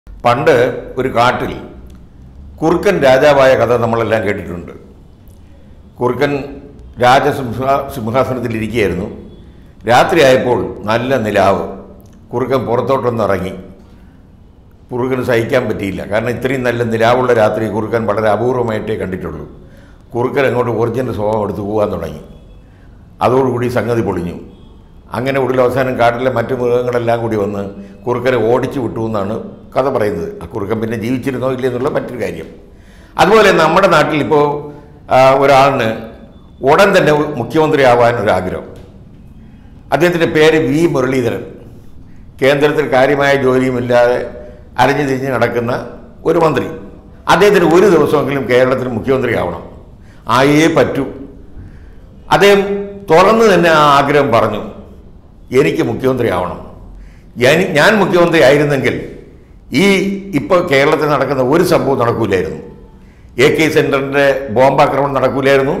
പണ്ട് ഒരു കാട്ടിൽ കുറുക്കൻ രാജാവായ കഥ നമ്മളെല്ലാം കേട്ടിട്ടുണ്ട് കുറുക്കൻ രാജസിംഹ സിംഹാസനത്തിലിരിക്കുകയായിരുന്നു രാത്രിയായപ്പോൾ നല്ല നിലാവ് കുറുക്കൻ പുറത്തോട്ടൊന്ന് ഇറങ്ങി കുറുക്കന് സഹിക്കാൻ പറ്റിയില്ല കാരണം ഇത്രയും നല്ല നിലാവുള്ള രാത്രി കുറുക്കൻ വളരെ അപൂർവമായിട്ടേ കണ്ടിട്ടുള്ളൂ കുറുക്കൻ അങ്ങോട്ട് ഒറിജിനൽ സ്വഭാവം എടുത്ത് പോകാൻ തുടങ്ങി അതോടുകൂടി സംഗതി പൊളിഞ്ഞു അങ്ങനെ ഒടുവിൽ അവസാനം കാട്ടിലെ മറ്റു മൃഗങ്ങളെല്ലാം കൂടി വന്ന് കുറുക്കനെ ഓടിച്ചു വിട്ടു എന്നാണ് കഥ പറയുന്നത് ആ കുറുക്കൻ പിന്നെ ജീവിച്ചിരുന്നോ ഇല്ലേ എന്നുള്ള മറ്റൊരു കാര്യം അതുപോലെ നമ്മുടെ നാട്ടിൽ ഇപ്പോൾ ഒരാളിന് ഉടൻ തന്നെ മുഖ്യമന്ത്രിയാവാൻ ഒരു ആഗ്രഹം അദ്ദേഹത്തിൻ്റെ പേര് വി മുരളീധരൻ കേന്ദ്രത്തിൽ കാര്യമായ ജോലിയുമില്ലാതെ അലഞ്ഞു തിരിഞ്ഞ് നടക്കുന്ന ഒരു മന്ത്രി അദ്ദേഹത്തിന് ഒരു ദിവസമെങ്കിലും കേരളത്തിൽ മുഖ്യമന്ത്രിയാവണം ആയേ പറ്റൂ അദ്ദേഹം തുറന്നു തന്നെ ആ ആഗ്രഹം പറഞ്ഞു എനിക്ക് മുഖ്യമന്ത്രി ആവണം ഞാൻ ഞാൻ മുഖ്യമന്ത്രി ആയിരുന്നെങ്കിൽ ഈ ഇപ്പോൾ കേരളത്തിൽ നടക്കുന്ന ഒരു സംഭവം നടക്കൂലായിരുന്നു എ കെ സെൻറ്ററിൻ്റെ ബോംബാക്രമണം നടക്കൂലായിരുന്നു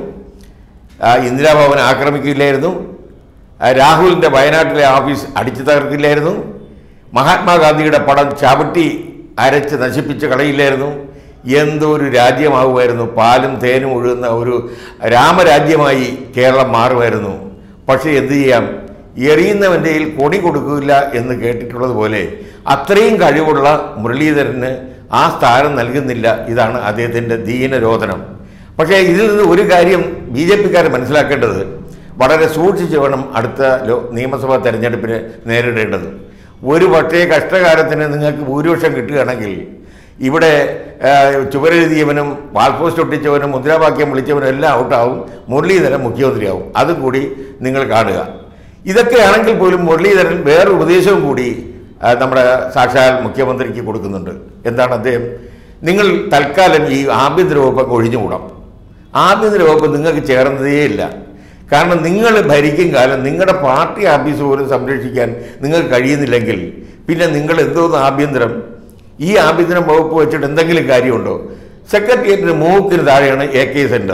ആ, ഇന്ദിരാഭവൻ ആക്രമിക്കില്ലായിരുന്നു ആ, രാഹുലിൻ്റെ വയനാട്ടിലെ ഓഫീസ് അടിച്ചു തകർക്കില്ലായിരുന്നു മഹാത്മാഗാന്ധിയുടെ പടം ചവിട്ടി അരച്ച് നശിപ്പിച്ച് കളയില്ലായിരുന്നു എന്തൊരു രാജ്യമാകുമായിരുന്നു പാലും തേനും ഒഴുകുന്ന ഒരു രാമരാജ്യമായി കേരളം മാറുമായിരുന്നു പക്ഷേ എന്തു ചെയ്യാം എറിയുന്നവൻ്റെ കയ്യിൽ കൊടി കൊടുക്കില്ല എന്ന് കേട്ടിട്ടുള്ളത് പോലെ അത്രയും കഴിവുള്ള മുരളീധരന് ആ സ്ഥാനം നൽകുന്നില്ല ഇതാണ് അദ്ദേഹത്തിൻ്റെ ദീനരോധനം പക്ഷേ ഇതിൽ നിന്ന് ഒരു കാര്യം ബി ജെ പിക്കാർ മനസ്സിലാക്കേണ്ടത് വളരെ സൂക്ഷിച്ച് വേണം അടുത്ത ലോ നിയമസഭാ തെരഞ്ഞെടുപ്പിന് നേരിടേണ്ടത് ഒരു പക്ഷേ കഷ്ടകാലത്തിന് നിങ്ങൾക്ക് ഭൂരിപക്ഷം കിട്ടുകയാണെങ്കിൽ ഇവിടെ ആ, ചുവരെഴുതിയവനും വാൾപോസ്റ്റ് ഒട്ടിച്ചവനും മുദ്രാവാക്യം വിളിച്ചവനും എല്ലാം ഔട്ടാവും മുരളീധരൻ മുഖ്യമന്ത്രിയാവും അതും കൂടി നിങ്ങൾ കാണുക ഇതൊക്കെയാണെങ്കിൽ പോലും മുരളീധരൻ വേറൊരു ഉപദേശവും കൂടി ആ, നമ്മുടെ സാക്ഷാൽ മുഖ്യമന്ത്രിക്ക് കൊടുക്കുന്നുണ്ട് എന്താണ് അദ്ദേഹം നിങ്ങൾ തൽക്കാലം ഈ ആഭ്യന്തര വകുപ്പൊക്കെ ഒഴിഞ്ഞുകൂടാം ആഭ്യന്തര വകുപ്പ് നിങ്ങൾക്ക് ചേർന്നതേയില്ല കാരണം നിങ്ങൾ ഭരിക്കും കാലം നിങ്ങളുടെ പാർട്ടി ആഫീസ് പോലും സംരക്ഷിക്കാൻ നിങ്ങൾക്ക് കഴിയുന്നില്ലെങ്കിൽ പിന്നെ നിങ്ങൾ എന്തോന്ന് ആഭ്യന്തരം ഈ ആഭ്യന്തര വകുപ്പ് വെച്ചിട്ട് എന്തെങ്കിലും കാര്യമുണ്ടോ സെക്രട്ടേറിയറ്റിന് മൂക്കിന് താഴെയാണ് എ കെ സെൻറ്റർ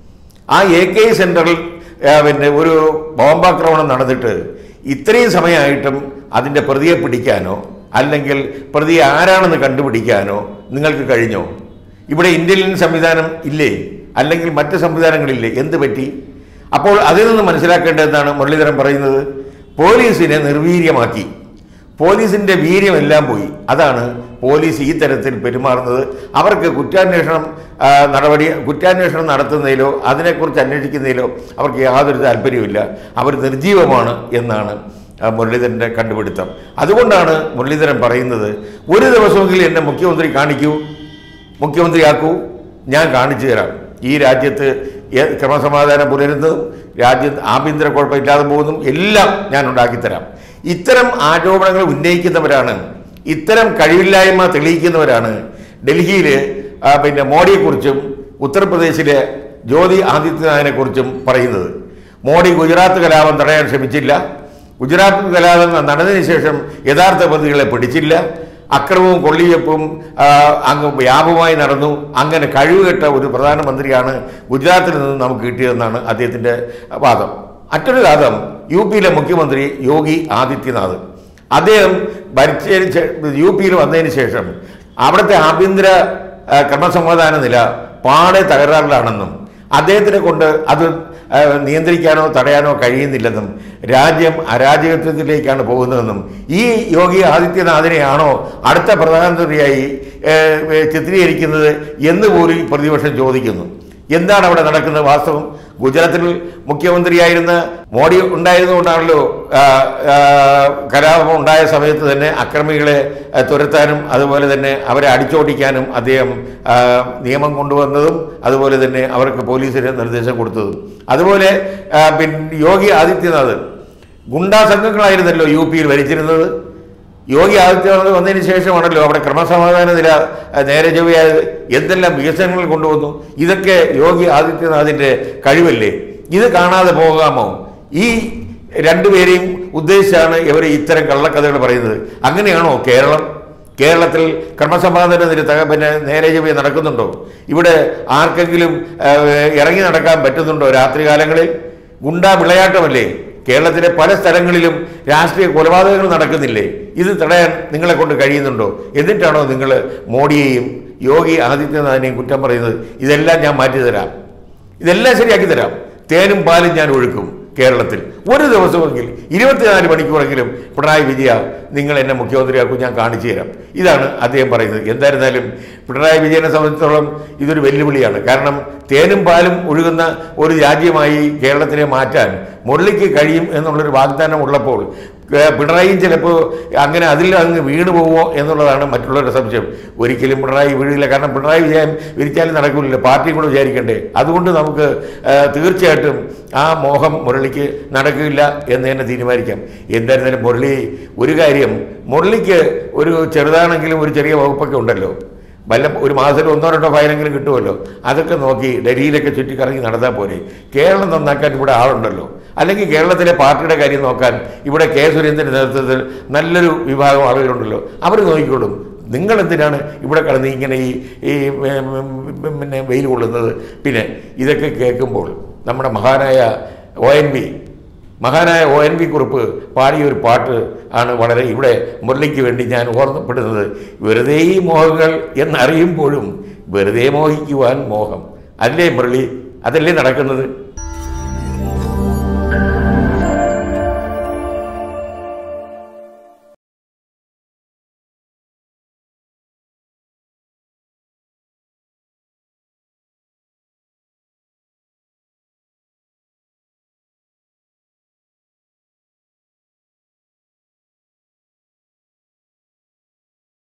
ആ എ കെ സെൻറ്ററിൽ ആ, പിന്നെ ഒരു ബോംബാക്രമണം നടന്നിട്ട് ഇത്രയും സമയമായിട്ടും അതിൻ്റെ പ്രതിയെ പിടിക്കാനോ അല്ലെങ്കിൽ പ്രതി ആരാണെന്ന് കണ്ടുപിടിക്കാനോ നിങ്ങൾക്ക് കഴിഞ്ഞോ ഇവിടെ ഇന്റലിജൻസ് സംവിധാനം ഇല്ലേ അല്ലെങ്കിൽ മറ്റ് സംവിധാനങ്ങളില്ലേ എന്ത് പറ്റി അപ്പോൾ അതിൽ നിന്ന് മനസ്സിലാക്കേണ്ടത് എന്താണ് മുരളീധരൻ പറയുന്നത് പോലീസിനെ നിർവീര്യമാക്കി പോലീസിൻ്റെ വീര്യമെല്ലാം പോയി അതാണ് പോലീസ് ഈ തരത്തിൽ പെരുമാറുന്നത് അവർക്ക് കുറ്റാന്വേഷണം ആ, നടപടി കുറ്റാന്വേഷണം നടത്തുന്നതിലോ അതിനെക്കുറിച്ച് അന്വേഷിക്കുന്നതിലോ അവർക്ക് യാതൊരു താല്പര്യവുമില്ല അവർ നിർജീവമാണ് എന്നാണ് ആ, മുരളീധരൻ്റെ കണ്ടുപിടുത്തം അതുകൊണ്ടാണ് മുരളീധരൻ പറയുന്നത് ഒരു ദിവസമെങ്കിലും എന്നെ മുഖ്യമന്ത്രി കാണിക്കൂ മുഖ്യമന്ത്രിയാക്കൂ ഞാൻ കാണിച്ചു തരാം ഈ രാജ്യത്ത് ഏ- ക്രമസമാധാനം പുലരുന്നതും രാജ്യത്ത് ആഭ്യന്തര കുഴപ്പമില്ലാതെ പോകുന്നതും എല്ലാം ഞാൻ ഉണ്ടാക്കിത്തരാം ഇത്തരം ആരോപണങ്ങൾ ഉന്നയിക്കുന്നവരാണ് ഇത്തരം കഴിവില്ലായ്മ തെളിയിക്കുന്നവരാണ് ഡൽഹിയിൽ പിന്നെ മോഡിയെക്കുറിച്ചും ഉത്തർപ്രദേശിലെ ജ്യോതി ആദിത്യനാഥിനെക്കുറിച്ചും പറയുന്നത് മോഡി ഗുജറാത്ത് കലാപം തടയാൻ ശ്രമിച്ചില്ല ഗുജറാത്ത് കലാപം നടന്നതിന് ശേഷം യഥാർത്ഥ പ്രതികളെ പിടിച്ചില്ല അക്രമവും കൊള്ളിവെപ്പും ആ, അങ്ങ് വ്യാപകമായി നടന്നു അങ്ങനെ കഴിവുകെട്ട ഒരു പ്രധാനമന്ത്രിയാണ് ഗുജറാത്തിൽ നിന്ന് നമുക്ക് കിട്ടിയതെന്നാണ് അദ്ദേഹത്തിൻ്റെ വാദം മറ്റൊരു വാദം യു പിയിലെ മുഖ്യമന്ത്രി യോഗി ആദിത്യനാഥ് അദ്ദേഹം ഭരിച്ചതിന് ശേ- യു പിയിൽ വന്നതിന് ശേഷം അവിടുത്തെ ആഭ്യന്തര ആ, ക്രമസമാധാന നില പാടെ തകരാറിലാണെന്നും അദ്ദേഹത്തിനെ കൊണ്ട് അത് ആ, നിയന്ത്രിക്കാനോ തടയാനോ കഴിയുന്നില്ലെന്നും രാജ്യം അരാജകത്വത്തിലേക്കാണ് പോകുന്നതെന്നും ഈ യോഗി ആദിത്യനാഥിനെയാണോ അടുത്ത പ്രധാനമന്ത്രിയായി ഏ, ഏ, ചിത്രീകരിക്കുന്നത് എന്ന് പോലും ഈ പ്രതിപക്ഷം ചോദിക്കുന്നു എന്താണ് അവിടെ നടക്കുന്നത് വാസ്തവം ഗുജറാത്തിൽ മുഖ്യമന്ത്രിയായിരുന്ന മോഡി ഉണ്ടായിരുന്നുകൊണ്ടാണല്ലോ ആ, ആ, കലാപം ഉണ്ടായ സമയത്ത് തന്നെ അക്രമികളെ ആ, തുരത്താനും അതുപോലെ തന്നെ അവരെ അടിച്ചോടിക്കാനും അദ്ദേഹം ആ, നിയമം കൊണ്ടുവന്നതും അതുപോലെ തന്നെ അവർക്ക് പോലീസിന് നിർദ്ദേശം കൊടുത്തതും അതുപോലെ ആ, പിന്നെ യോഗി ആദിത്യനാഥ് ഗുണ്ടാ സംഘങ്ങളായിരുന്നല്ലോ യു പിയിൽ ഭരിച്ചിരുന്നത് യോഗി ആദിത്യനാഥ് വന്നതിന് ശേഷമാണല്ലോ അവിടെ ക്രമസമാധാന നില അഹ്, നേരെ ചൊവ്വയായത് എന്തെല്ലാം വികസനങ്ങൾ കൊണ്ടുവന്നു ഇതൊക്കെ യോഗി ആദിത്യനാഥിൻ്റെ കഴിവല്ലേ ഇത് കാണാതെ പോകാമോ ഈ രണ്ടുപേരെയും ഉദ്ദേശിച്ചാണ് ഇവർ ഇത്തരം കള്ളക്കഥകൾ പറയുന്നത് അങ്ങനെയാണോ കേരളം കേരളത്തിൽ ക്രമസമാധാന നില തക പിന്നെ നേരെ ചൊവ്വേ നടക്കുന്നുണ്ടോ ഇവിടെ ആർക്കെങ്കിലും അഹ്, ഇറങ്ങി നടക്കാൻ പറ്റുന്നുണ്ടോ രാത്രികാലങ്ങളിൽ ഗുണ്ടാ വിളയാട്ടമല്ലേ കേരളത്തിലെ പല സ്ഥലങ്ങളിലും രാഷ്ട്രീയ കൊലപാതകങ്ങൾ നടക്കുന്നില്ലേ ഇത് തടയാൻ നിങ്ങളെ കൊണ്ട് കഴിയുന്നുണ്ടോ എന്നിട്ടാണോ നിങ്ങൾ മോഡിയെയും യോഗി ആദിത്യനാഥിനെയും കുറ്റം പറയുന്നത് ഇതെല്ലാം ഞാൻ മാറ്റിത്തരാം ഇതെല്ലാം ശരിയാക്കി തരാം തേനും പാലും ഞാൻ ഒഴുക്കും കേരളത്തിൽ ഒരു ദിവസമെങ്കിൽ ഇരുപത്തിനാല് മണിക്കൂറെങ്കിലും പിണറായി വിജയ നിങ്ങൾ എന്നെ മുഖ്യമന്ത്രിയാക്കും ഞാൻ കാണിച്ചു തരാം ഇതാണ് അദ്ദേഹം പറയുന്നത് എന്തായിരുന്നാലും പിണറായി വിജയനെ സംബന്ധിച്ചിടത്തോളം ഇതൊരു വെല്ലുവിളിയാണ് കാരണം തേനും പാലും ഒഴുകുന്ന ഒരു രാജ്യമായി കേരളത്തിനെ മാറ്റാൻ മുരളിക്ക് കഴിയും എന്നുള്ളൊരു വാഗ്ദാനം ഉള്ളപ്പോൾ ഏഹ് പിണറായിയും ചിലപ്പോൾ അങ്ങനെ അതിൽ അങ്ങ് വീണു പോവുമോ എന്നുള്ളതാണ് മറ്റുള്ളവരുടെ സംശയം ഒരിക്കലും പിണറായി വീഴില്ല കാരണം പിണറായി വിജയം വിരിച്ചാലും നടക്കില്ല പാർട്ടിയും കൂടെ വിചാരിക്കണ്ടേ അതുകൊണ്ട് നമുക്ക് ഏഹ് തീർച്ചയായിട്ടും ആ മോഹം മുരളിക്ക് നടക്കില്ല എന്ന് തന്നെ തീരുമാനിക്കാം എന്തായിരുന്നാലും മുരളി ഒരു കാര്യം മുരളിക്ക് ഒരു ചെറുതാണെങ്കിലും ഒരു ചെറിയ വകുപ്പൊക്കെ ഉണ്ടല്ലോ വല്ല ഒരു മാസത്തിൽ ഒന്നോ രണ്ടോ ഫയലെങ്കിലും കിട്ടുമല്ലോ അതൊക്കെ നോക്കി ഡൽഹിയിലൊക്കെ ചുറ്റിക്കറങ്ങി നടന്നാൽ പോരെ കേരളം നന്നാക്കാൻ ഇവിടെ ആളുണ്ടല്ലോ അല്ലെങ്കിൽ കേരളത്തിലെ പാർട്ടിയുടെ കാര്യം നോക്കാൻ ഇവിടെ കെ സുരേന്ദ്രൻ്റെ നേതൃത്വത്തിൽ നല്ലൊരു വിഭാഗം ആളുകളുണ്ടല്ലോ അവർ നോക്കിക്കോളും നിങ്ങൾ എന്തിനാണ് ഇവിടെ കിടന്ന് ഇങ്ങനെ ഈ ഈ ഉം, ഉം, പിന്നെ വെയിൽ കൊള്ളുന്നത് പിന്നെ ഇതൊക്കെ കേൾക്കുമ്പോൾ നമ്മുടെ മഹാനായ ഒ എൻ വി മഹാനായ ഒ എൻ വി കുറിപ്പ് പാടിയ ഒരു പാട്ട് ആണ് വളരെ ഇവിടെ മുരളിക്ക് വേണ്ടി ഞാൻ ഓർമ്മപ്പെടുന്നത് വെറുതെ ഈ മോഹങ്ങൾ എന്നറിയുമ്പോഴും വെറുതെ മോഹിക്കുവാൻ മോഹം അല്ലേ മുരളി അതല്ലേ നടക്കുന്നത്